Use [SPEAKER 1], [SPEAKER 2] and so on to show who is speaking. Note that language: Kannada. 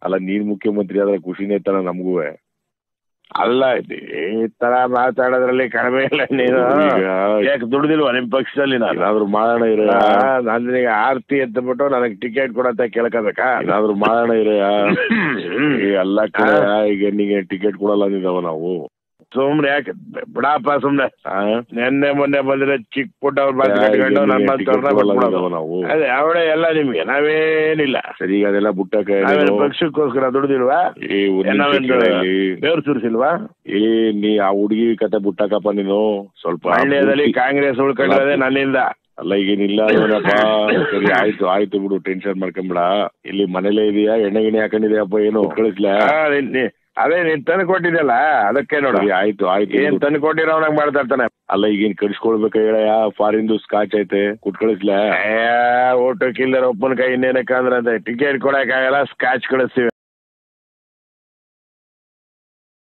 [SPEAKER 1] ಅಲ್ಲ ನೀನ್ ಮುಖ್ಯಮಂತ್ರಿ ಆದ್ರೆ ಖುಷಿನೇ ತಾನ ನಮಗೂ
[SPEAKER 2] ಅಲ್ಲ ಈ ತರ ಮಾತಾಡೋದ್ರಲ್ಲಿ ಕಡಿಮೆ ಇಲ್ಲ ನೀನು
[SPEAKER 1] ಈಗ
[SPEAKER 2] ಯಾಕೆ ದುಡ್ದಿಲ್ವಾ ನಿಮ್ ಪಕ್ಷದಲ್ಲಿ ನಾನು
[SPEAKER 1] ಏನಾದ್ರು ಮಾಡೋಣ ಇರ
[SPEAKER 2] ನನಗೆ ಆರ್ತಿ ಅಂತ ಬಿಟ್ಟು ನನಗೆ ಟಿಕೆಟ್ ಕೊಡಂತ ಕೇಳ್ಕೋಬೇಕಾ
[SPEAKER 1] ಏನಾದ್ರು ಮಾಡೋಣ ಇರ ಎಲ್ಲ ಕಡೆ ಈಗ ನಿಂಗೆ ಟಿಕೆಟ್ ಕೊಡಲ್ಲ ಅಂದಿದ್ದಾವ ನಾವು
[SPEAKER 2] ಸುಮ್ನೆ ಯಾಕೆ ಬಿಡಪ್ಪ ಸುಮ್ನೆ
[SPEAKER 1] ಆ?
[SPEAKER 2] ನೆನ್ನೆ ಮೊನ್ನೆ ಬಂದ್ರೆ ಚಿಕ್ಕ ಪುಟ್ಟ ಅವ್ರು ಬಂದು ಕಟ್ಕೊಂಡು
[SPEAKER 1] ಈಗ
[SPEAKER 2] ನನ್ನ
[SPEAKER 1] ನಿಂಗೆ
[SPEAKER 2] ಬಂದು
[SPEAKER 1] ticket
[SPEAKER 2] ತೊರ್ನ
[SPEAKER 1] ಕೊಡಲ್ಲ
[SPEAKER 2] ಬಿಟ್ಬಿಡೋದು.
[SPEAKER 1] ಅಂದಿದ್ದಾವ ನಾವು
[SPEAKER 2] ಅದೇ ಅವಳೇ ಎಲ್ಲ ನಿಮ್ಗೆ ನಾವೇನಿಲ್ಲ
[SPEAKER 1] ಸರಿ ಈಗ ಅದೆಲ್ಲ ಬುಟ್ಟಕ
[SPEAKER 2] ನಾವೇನು ಪಕ್ಷಕ್ಕೋಸ್ಕರ ದುಡ್ದಿಲ್ವಾ
[SPEAKER 1] ಏ ಒಂದ್ ನಿಮಿಷ
[SPEAKER 2] ನಾವೇನು
[SPEAKER 1] ಕೇಳಲ್ಲಿ.
[SPEAKER 2] ದೇವ್ರು ಸುರಿಸಿಲ್ವಾ
[SPEAKER 1] ಏ ನೀ ಆ ಹುಡುಗಿ ಕತೆ ಬುಟ್ಟಕಪ್ಪ ನೀನು ಸ್ವಲ್ಪ
[SPEAKER 2] ಮಂಡ್ಯದಲ್ಲಿ
[SPEAKER 1] ಪೂರ್ತಿ-
[SPEAKER 2] ಕಾಂಗ್ರೆಸ್ ಉಳ್ಕೊಂಡಿರೋದೇ ನನ್ನಿಂದ
[SPEAKER 1] ಅಲ್ಲ ಈಗೇನಿಲ್ಲ ಏನಪ್ಪ ಸರಿ ಆಯ್ತು ಆಯ್ತು ಬಿಡು ಟೆನ್ಷನ್ ಮಾಡ್ಕೊಂಬಿಡ ಇಲ್ಲಿ ಮನೇಲೇ ಇದೆಯಾ ಎಣ್ಣೆ ಗಿಣ್ಣೆ ಹಾಕೊಂಡಿದ್ಯಪ್ಪ ಏನು ಕಳಿಸ್ಲ
[SPEAKER 2] ಆ, ನೀನ್- ನೀ- ಅದೇ ನೀನ್ ತಂದು ಕೊಟ್ಟಿದ್ದಲ್ಲ ಅದಕ್ಕೆ ನೋಡ
[SPEAKER 1] ಸರಿ ಆಯ್ತು ಆಯ್ತು
[SPEAKER 2] ಏನ್
[SPEAKER 1] ಬಿಡು.
[SPEAKER 2] ತಂದು ಕೊಟ್ಟಿರೋನಂಗ್ ಮಾತಾಡ್ತಾನೆ
[SPEAKER 1] ಅಲ್ಲ ಈಗೇನ್ ಕಳ್ಸ್ಕೊಳ್ಬೇಕ ಹೇಳಯ್ಯ ಫಾರಿಂದು ಸ್ಕಾಚ್ ಐತೆ ಕುಟ್ ಕಳಿಸ್ಲ
[SPEAKER 2] ಓಟು ಕಿಲ್ಲರ್ ಒಪ್ಪನ ಕೈ ಇನ್ನೇನಕ್ಕೆ ಅಂದ್ರೆ ಟಿಕೆಟ್ ಕೊಡಕ್ಕಾಗಲ್ಲ ಸ್ಕಾಚ್ ಕಳಿಸ್ತೀವಿ